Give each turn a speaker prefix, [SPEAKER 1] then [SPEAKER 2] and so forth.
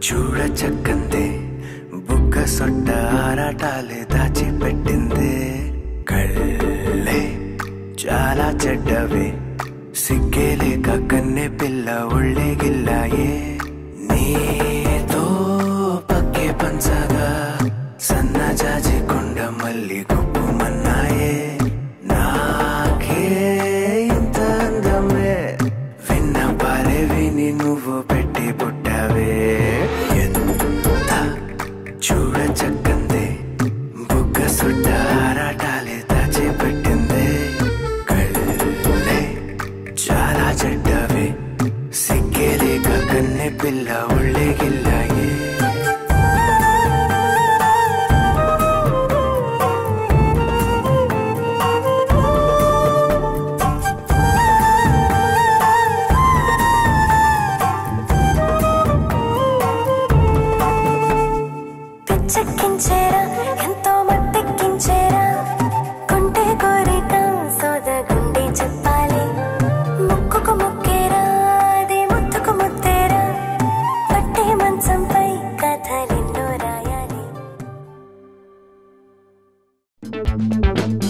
[SPEAKER 1] చూడ చక్కందే బుగ్గ సొట్ట ఆరాటాలే దాచిపెట్టిందే కళ్ళే చాలా చెడ్డవే సిగ్గేలేక కన్నె పిల్ల ఒళ్ళే గిల్లాయే నీతో పక్కే పంచగా సన్న జాజి కొండ మల్లి గుప్పుమన్నాయే నాకే ఇంత అందమే విన్న పాలే విని నువ్వు పెట్టి పుట్టావే ఎంత చూడ చక్కందే బుగ్గ సుట్ట ఆరాటాలే దాచిపెట్టిందే కళ్ళే చాలా చెడ్డవే సిగ్గేలేక కన్నె పిల్ల ఒళ్ళే గిల్లాయే
[SPEAKER 2] పిచ్చెక్కించేరా ఎంతో మట్టెక్కించేరా కొంటే కోరిక సోద గుండె చెప్పాలి ముక్కుకు ముక్కేరా అది ముత్తుకు ముత్తేరా పట్టే మంచంపై కథలెన్నో రాయాలి